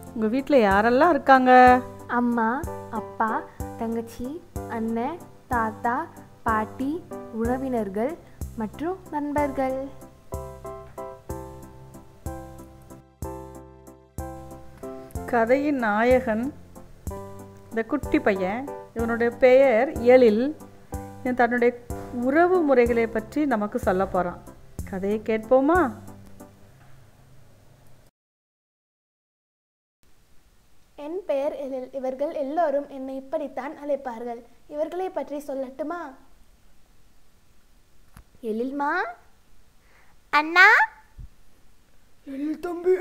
உங்கள் வீட்டில் யாரெல்லாம் இருக்காங்க அம்மா அப்பா தங்கச்சி அண்ணன் தாத்தா பாட்டி உறவினர்கள் மற்றும் நண்பர்கள் கதையின் நாயகன் இந்த குட்டி பையன் இவனுடைய பெயர் எழில் இவன் தன்னுடைய உறவு முறைகளை பற்றி நமக்கு சொல்ல போகிறான் கதையை கேட்போமா என் பெயர் எழில் இவர்கள் எல்லோரும் என்னை இப்படித்தான் அழைப்பார்கள் இவர்களை பற்றி சொல்லட்டுமா எழில்மா அண்ணா எழில் தம்பி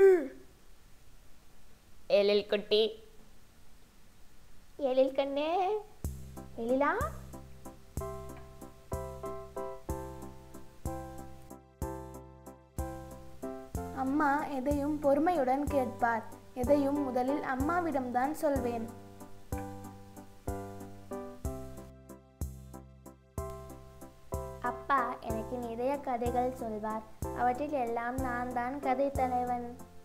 எழில் குட்டி எழில் கண்ணே எழிலா அம்மா எதையும் பொறுமையுடன் கேட்பார் எதையும் முதலில் அம்மாவிடம்தான் சொல்வேன் அப்பா எனக்கு நிறைய கதைகள் சொல்வார் அவற்றில் எல்லாம் நான் தான் கதை தலைவன்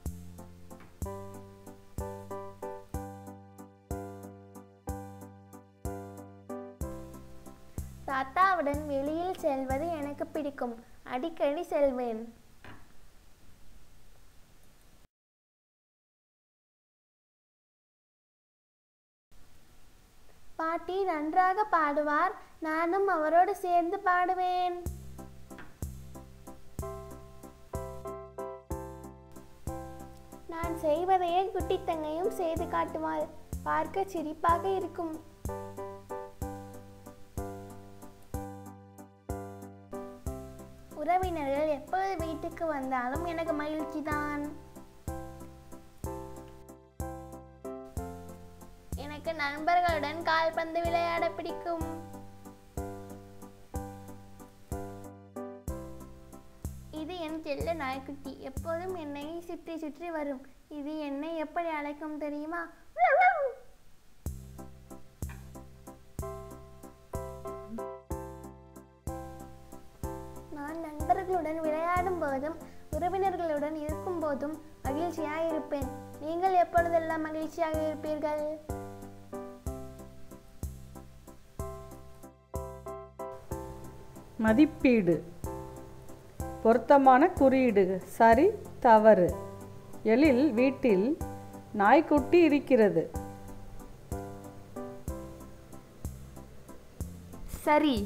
தாத்தாவுடன் வெளியில் செல்வது எனக்கு பிடிக்கும் அடிக்கடி செல்வேன் பாட்டி நன்றாக பாடுவார் நானும் அவரோடு சேர்ந்து பாடுவேன் நான் செய்வதையே குட்டி தங்கையும் செய்து காட்டுவாள் பார்க்க சிரிப்பாக இருக்கும் உறவினர்கள் எப்போது வீட்டுக்கு வந்தாலும் எனக்கு மகிழ்ச்சிதான் எனக்கு நண்பர்களுடன் கால்பந்து விளையாட பிடிக்கும் இது என் செல்ல நாய்க்குட்டி எப்போதும் என்னை சுற்றி சுற்றி வரும் இது என்னை எப்படி அழைக்கும் தெரியுமா நான் நண்பர்களுடன் விளையாடும் போதும் உறவினர்களுடன் இருக்கும் போதும் மகிழ்ச்சியாக இருப்பேன் நீங்கள் எப்பொழுதெல்லாம் மகிழ்ச்சியாக இருப்பீர்கள் மதிப்பீடு பொருத்தமான குறியீடு சரி தவறு எழில் வீட்டில் நாய்க்குட்டி இருக்கிறது சரி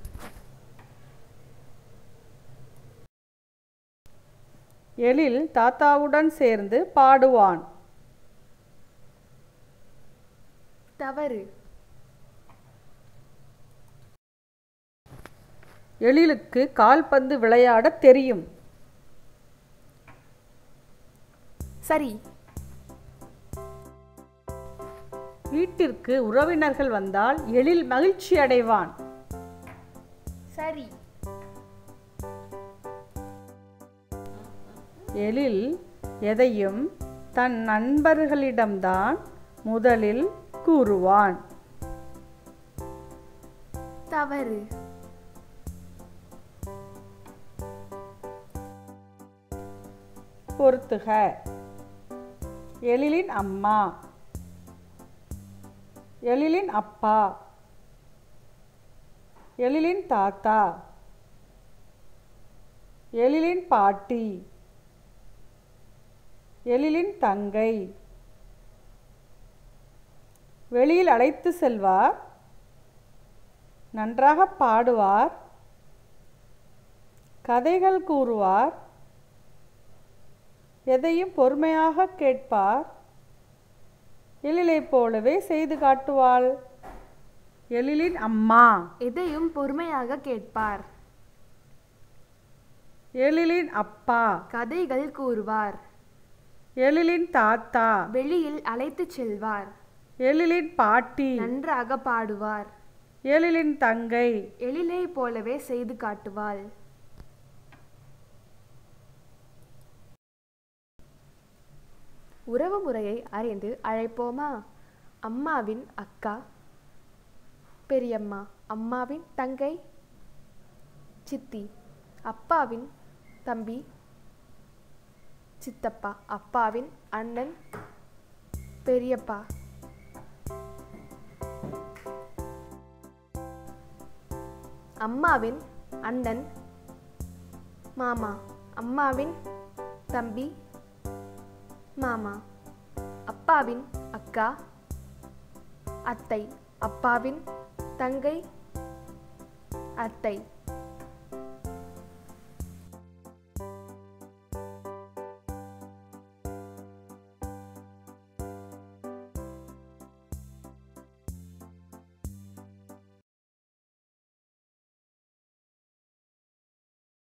எழில் தாத்தாவுடன் சேர்ந்து பாடுவான் தவறு எழிலுக்கு கால்பந்து விளையாடத் தெரியும் சரி வீட்டிற்கு உறவினர்கள் வந்தால் எழில் மகிழ்ச்சி அடைவான் சரி எழில் எதையும் தன் நண்பர்களிடம்தான் முதலில் கூறுவான் தவறு பொறுத்துக எழிலின் அம்மா எழிலின் அப்பா எழிலின் தாத்தா எழிலின் பாட்டி எழிலின் தங்கை வெளியில் அழைத்து செல்வார் நன்றாக பாடுவார் கதைகள் கூறுவார் எதையும் பொறுமையாக கேட்பார் எழிலைப் போலவே செய்து காட்டுவாள் எழிலின் அம்மா எதையும் பொறுமையாக கேட்பார் எழிலின் அப்பா கதைகள் கூறுவார் எழிலின் தாத்தா வெளியில் அழைத்துச் செல்வார் எழிலின் பாட்டி நன்றாக பாடுவார் எழிலின் தங்கை எழிலை போலவே செய்து காட்டுவாள் உறவு முறையை அறிந்து அழைப்போமா அம்மாவின் அக்கா பெரியம்மா அம்மாவின் தங்கை சித்தி அப்பாவின் தம்பி சித்தப்பா அப்பாவின் அண்ணன் பெரியப்பா அம்மாவின் அண்ணன் மாமா அம்மாவின் தம்பி மாமா அப்பாவின் அக்கா அத்தை அப்பாவின் தங்கை அத்தை